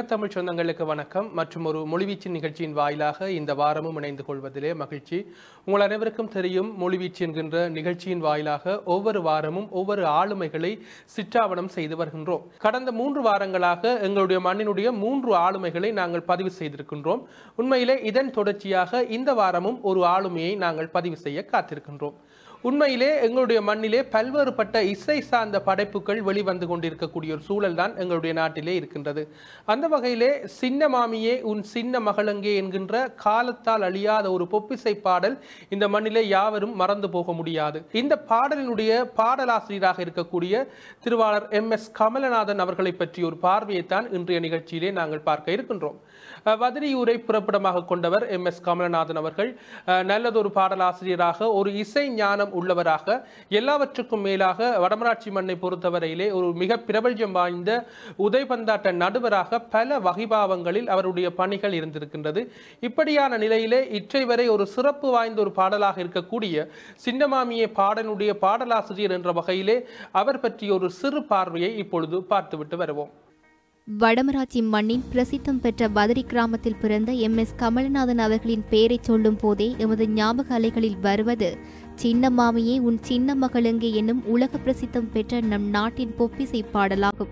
தமிழ் சொந்தங்களுக்கு வணக்கம் மற்றும் ஒரு மொழிவீச்சு நிகழ்ச்சியின் வாயிலாக இந்த வாரமும் இணைந்து கொள்வதிலே மகிழ்ச்சி உங்கள் அனைவருக்கும் தெரியும் மொழிவீச்சு என்கின்ற நிகழ்ச்சியின் வாயிலாக ஒவ்வொரு வாரமும் ஒவ்வொரு ஆளுமைகளை சிற்றாவணம் செய்து வருகின்றோம் கடந்த மூன்று வாரங்களாக எங்களுடைய மண்ணினுடைய மூன்று ஆளுமைகளை நாங்கள் பதிவு செய்திருக்கின்றோம் உண்மையிலே இதன் தொடர்ச்சியாக இந்த வாரமும் ஒரு ஆளுமையை நாங்கள் பதிவு செய்ய காத்திருக்கின்றோம் உண்மையிலே எங்களுடைய மண்ணிலே பல்வேறுபட்ட இசை சார்ந்த படைப்புகள் வெளிவந்து கொண்டிருக்கக்கூடிய ஒரு சூழல் தான் எங்களுடைய நாட்டிலே இருக்கின்றது அந்த வகையிலே சின்ன மாமியே உன் சின்ன மகளங்கே என்கின்ற காலத்தால் அழியாத ஒரு பொப்பிசை பாடல் இந்த மண்ணிலே யாவரும் மறந்து போக முடியாது இந்த பாடலினுடைய பாடலாசிரியராக இருக்கக்கூடிய திருவாளர் எம் எஸ் கமலநாதன் அவர்களை பற்றி ஒரு பார்வையைத்தான் இன்றைய நிகழ்ச்சியிலே நாங்கள் பார்க்க இருக்கின்றோம் அஹ் வதிரியூரை புறப்படமாக கொண்டவர் எம் எஸ் கமலநாதன் அவர்கள் அஹ் நல்லதொரு பாடலாசிரியராக ஒரு இசை ஞானம் உள்ளவராக எல்லாவற்றுக்கும் மேலாக வடமராட்சி மண்ணை பொறுத்தவரையிலே ஒரு மிக பிரபல்யம் வாய்ந்த உதைபந்தாட்ட நடுவராக பல வகைபாவங்களில் அவருடைய பணிகள் இருந்திருக்கின்றது இப்படியான நிலையிலே இற்றை வரை ஒரு சிறப்பு வாய்ந்த ஒரு பாடலாக இருக்கக்கூடிய சின்னமாமியே பாடலுடைய பாடலாசிரியர் என்ற வகையிலே அவர் பற்றிய ஒரு சிறு பார்வையை இப்பொழுது பார்த்துவிட்டு வருவோம் வடமராட்சி மண்ணின் பிரசித்தம் பெற்ற பதரி கிராமத்தில் பிறந்த எம் எஸ் கமலநாதன் அவர்களின் பெயரைச் சொல்லும் போதே எமது ஞாபக அலைகளில் வருவது சின்ன மாமியே உன் சின்ன மகளெங்கே என்னும் உலக பிரசித்தம் பெற்ற நம் நாட்டின் பொப்பிசை பாடலாகும்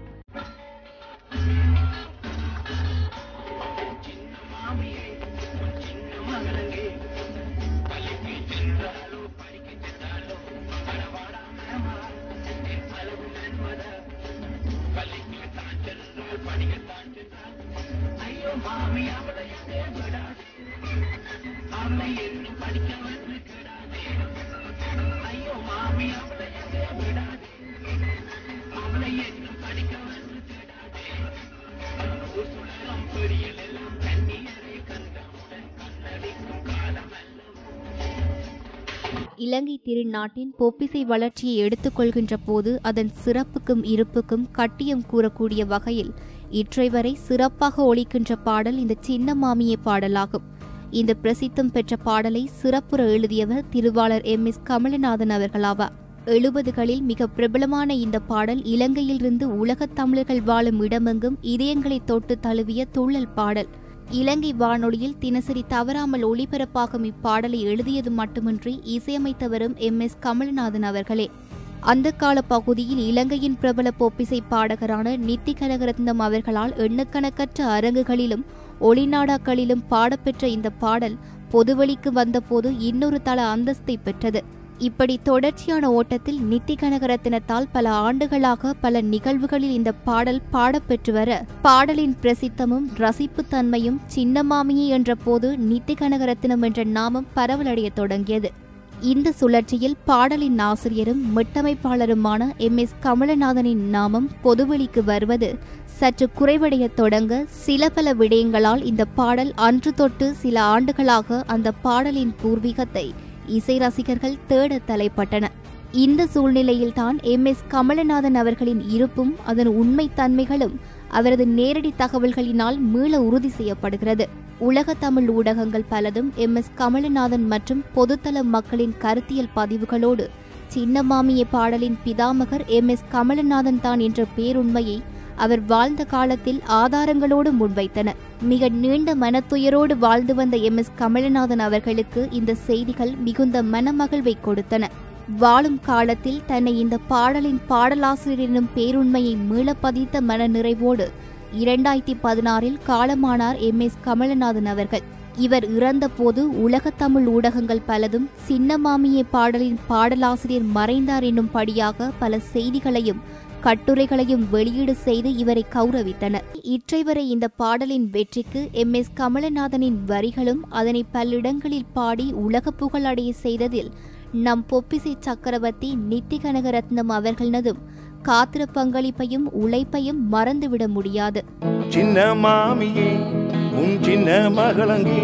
இலங்கை திருநாட்டின் பொப்பிசை வளர்ச்சியை எடுத்துக்கொள்கின்ற போது அதன் சிறப்புக்கும் இருப்புக்கும் கட்டியம் கூறக்கூடிய வகையில் இற்றை வரை சிறப்பாக ஒலிக்கின்ற பாடல் இந்த சின்ன மாமியே பாடலாகும் இந்த பிரசித்தம் பெற்ற பாடலை சிறப்புற எழுதியவர் திருவாளர் எம் எஸ் கமலநாதன் அவர்களாவார் எழுபதுகளில் மிக பிரபலமான இந்த பாடல் இலங்கையிலிருந்து உலகத் தமிழர்கள் வாழும் இடமெங்கும் இதயங்களை தொட்டு தழுவிய துள்ளல் பாடல் இலங்கை வானொலியில் தினசரி தவறாமல் ஒளிபரப்பாகும் இப்பாடலை எழுதியது மட்டுமின்றி இசையமைத்தவரும் எம் எஸ் கமலநாதன் அவர்களே அந்த கால பகுதியில் இலங்கையின் பிரபல பொப்பிசை பாடகரான நித்தி கனகரத்னம் அவர்களால் எண்ணுக்கணக்கற்ற அரங்குகளிலும் ஒளிநாடாக்களிலும் பாடப்பெற்ற இந்த பாடல் பொதுவெளிக்கு வந்தபோது இன்னொரு தள அந்தஸ்தை பெற்றது இப்படி தொடர்ச்சியான ஓட்டத்தில் நித்தி கனகரத்தினத்தால் பல ஆண்டுகளாக பல நிகழ்வுகளில் இந்த பாடல் பாடப்பெற்று வர பாடலின் பிரசித்தமும் ரசிப்புத்தன்மையும் சின்னமாமியே என்ற போது நித்தி கனகரத்தினம் என்ற நாமம் பரவலடையத் தொடங்கியது இந்த சுழற்சியில் பாடலின் ஆசிரியரும் மிட்டமைப்பாளருமான எம் எஸ் கமலநாதனின் நாமம் பொதுவெளிக்கு வருவது சற்று குறைவடையத் தொடங்க சில பல விடயங்களால் இந்த பாடல் அன்று தொட்டு சில ஆண்டுகளாக அந்த பாடலின் பூர்வீகத்தை இசை ரசிகர்கள் தேட தலைப்பட்டன இந்த சூழ்நிலையில்தான் எம் எஸ் கமலநாதன் அவர்களின் இருப்பும் அதன் உண்மைத்தன்மைகளும் அவரது நேரடி தகவல்களினால் மீள உறுதி செய்யப்படுகிறது உலக தமிழ் ஊடகங்கள் பலதும் எம் எஸ் கமலநாதன் மற்றும் பொதுத்தள மக்களின் கருத்தியல் பதிவுகளோடு சின்னமாமிய பாடலின் பிதாமகர் எம் எஸ் கமலநாதன் தான் என்ற பேருண்மையை அவர் வாழ்ந்த காலத்தில் ஆதாரங்களோடு முன்வைத்தன மிக நீண்ட மனத்துயரோடு வாழ்ந்து வந்த எம் எஸ் கமலநாதன் அவர்களுக்கு இந்த செய்திகள் மிகுந்த மனமகிழ்வை கொடுத்தன வாழும் காலத்தில் தன்னை இந்த பாடலின் பாடலாசிரியர் எனும் பேருண்மையை மீள பதித்த மன நிறைவோடு இரண்டாயிரத்தி பதினாறில் காலமானார் எம் எஸ் கமலநாதன் அவர்கள் இவர் இறந்தபோது உலகத் தமிழ் ஊடகங்கள் பலதும் சின்னமாமியே பாடலின் பாடலாசிரியர் மறைந்தார் என்னும்படியாக பல செய்திகளையும் கட்டுரைகளையும் வெளியீடு செய்து இவரை கௌரவித்தனர் இற்றை வரை இந்த பாடலின் வெற்றிக்கு எம் எஸ் கமலநாதனின் வரிகளும் அதனை பல்லிடங்களில் பாடி உலக புகழடைய செய்ததில் நம் பொப்பிசை சக்கரவர்த்தி நித்தி கனகரத்னம் அவர்களதும் காத்திர பங்களிப்பையும் உழைப்பையும் மறந்துவிட முடியாது சின்ன மாமியே உன் சின்ன மகளங்கே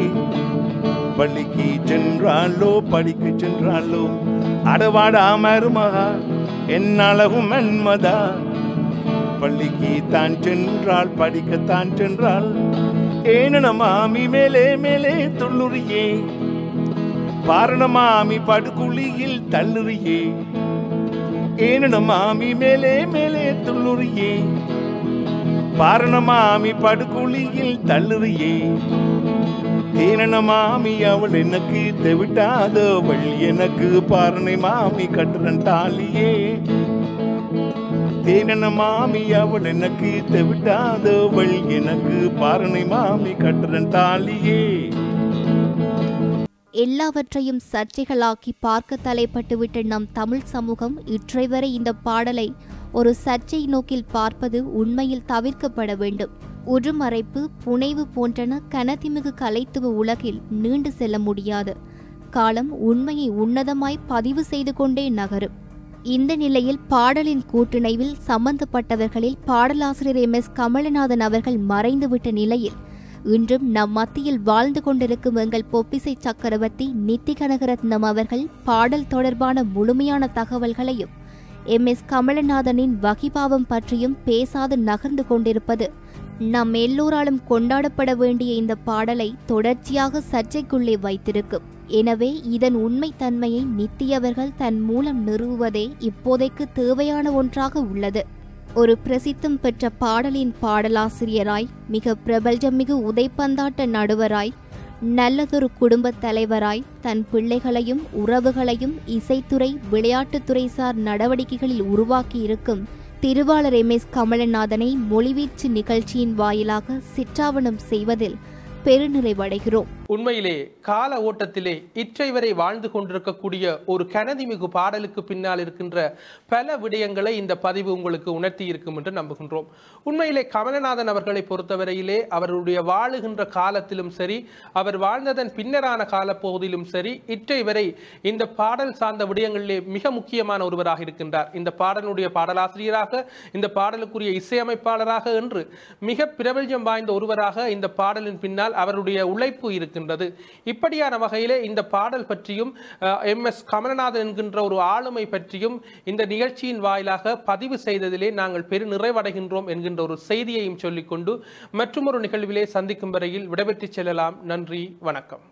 பள்ளிக்கு சென்றாலோ படிக்க சென்றாலோ அடவாடா மருமகா என் அழகும் மன்மதா பள்ளிக்கு தான் சென்றால் படிக்கத்தான் சென்றால் ஏனன மாமி மேலே மேலே துள்ளுறியே பாரண மாமி படுகுழியில் தள்ளுறியே ஏனன மாமி மேலே மேலே துள்ளுறியே பாரண மாமி படுகுழியில் தள்ளுறியே தேனன மாமி அவள் எனக்கு தெவிட்டாதவள் எனக்கு பாரணை மாமி கட்டுறன் தாலியே தேனன மாமி அவள் எனக்கு தெவிட்டாதவள் எனக்கு பாரணை மாமி கட்டுறன் தாலியே எல்லாவற்றையும் சர்ச்சைகளாக்கி பார்க்க தலைப்பட்டுவிட்ட நம் தமிழ் சமூகம் இற்றை வரை இந்த பாடலை ஒரு சர்ச்சை நோக்கில் பார்ப்பது உண்மையில் தவிர்க்கப்பட வேண்டும் உருமறைப்பு புனைவு போன்றன கனதிமிகு கலைத்துவ உலகில் நீண்டு செல்ல முடியாது காலம் உண்மையை உன்னதமாய் பதிவு செய்து கொண்டே நகரும் இந்த நிலையில் பாடலின் கூட்டிணைவில் சம்பந்தப்பட்டவர்களில் பாடலாசிரியர் எம் எஸ் கமலநாதன் அவர்கள் மறைந்துவிட்ட நிலையில் இன்றும் நம் மத்தியில் வாழ்ந்து கொண்டிருக்கும் எங்கள் பொப்பிசை சக்கரவர்த்தி நித்தி கனகரத்னம் அவர்கள் பாடல் தொடர்பான முழுமையான தகவல்களையும் எம் எஸ் கமலநாதனின் வகிபாவம் பற்றியும் பேசாது நகர்ந்து கொண்டிருப்பது நம் எல்லோராலும் கொண்டாடப்பட வேண்டிய இந்த பாடலை தொடர்ச்சியாக சர்ச்சைக்குள்ளே வைத்திருக்கும் எனவே இதன் உண்மைத்தன்மையை நித்தியவர்கள் தன் மூலம் நிறுவுவதே இப்போதைக்கு தேவையான ஒன்றாக உள்ளது ஒரு பிரசித்தம் பெற்ற பாடலின் பாடலாசிரியராய் மிக பிரபல்ஜமிகு உதைப்பந்தாட்ட நடுவராய் நல்லதொரு குடும்பத் தலைவராய் தன் பிள்ளைகளையும் உறவுகளையும் இசைத்துறை விளையாட்டுத்துறை சார் நடவடிக்கைகளில் உருவாக்கி இருக்கும் திருவாளர் எம் எஸ் கமலநாதனை மொழிவீச்சு நிகழ்ச்சியின் வாயிலாக சிற்றாவணம் செய்வதில் பெருநிறைவடைகிறோம் உண்மையிலே கால ஓட்டத்திலே இற்றை வரை வாழ்ந்து கொண்டிருக்கக்கூடிய ஒரு கனதிமிகு பாடலுக்கு பின்னால் இருக்கின்ற பல விடயங்களை இந்த பதிவு உங்களுக்கு உணர்த்தி இருக்கும் என்று நம்புகின்றோம் உண்மையிலே கமலநாதன் அவர்களை பொறுத்தவரையிலே அவருடைய வாழுகின்ற காலத்திலும் சரி அவர் வாழ்ந்ததன் பின்னரான காலப்பகுதியிலும் சரி இற்றை வரை இந்த பாடல் சார்ந்த விடயங்களிலே மிக முக்கியமான ஒருவராக இருக்கின்றார் இந்த பாடலுடைய பாடலாசிரியராக இந்த பாடலுக்குரிய இசையமைப்பாளராக என்று மிக பிரபல்யம் வாய்ந்த ஒருவராக இந்த பாடலின் பின்னால் அவருடைய உழைப்பு இருக்கின்றது இப்படியான வகையிலே இந்த பாடல் பற்றியும் எம் எஸ் கமலநாதன் என்கின்ற ஒரு ஆளுமை பற்றியும் இந்த நிகழ்ச்சியின் வாயிலாக பதிவு செய்ததிலே நாங்கள் பெரு நிறைவடைகின்றோம் என்கின்ற ஒரு செய்தியையும் சொல்லிக்கொண்டு மற்றொரு நிகழ்விலே சந்திக்கும் வரையில் விடைபெற்றுச் செல்லலாம் நன்றி வணக்கம்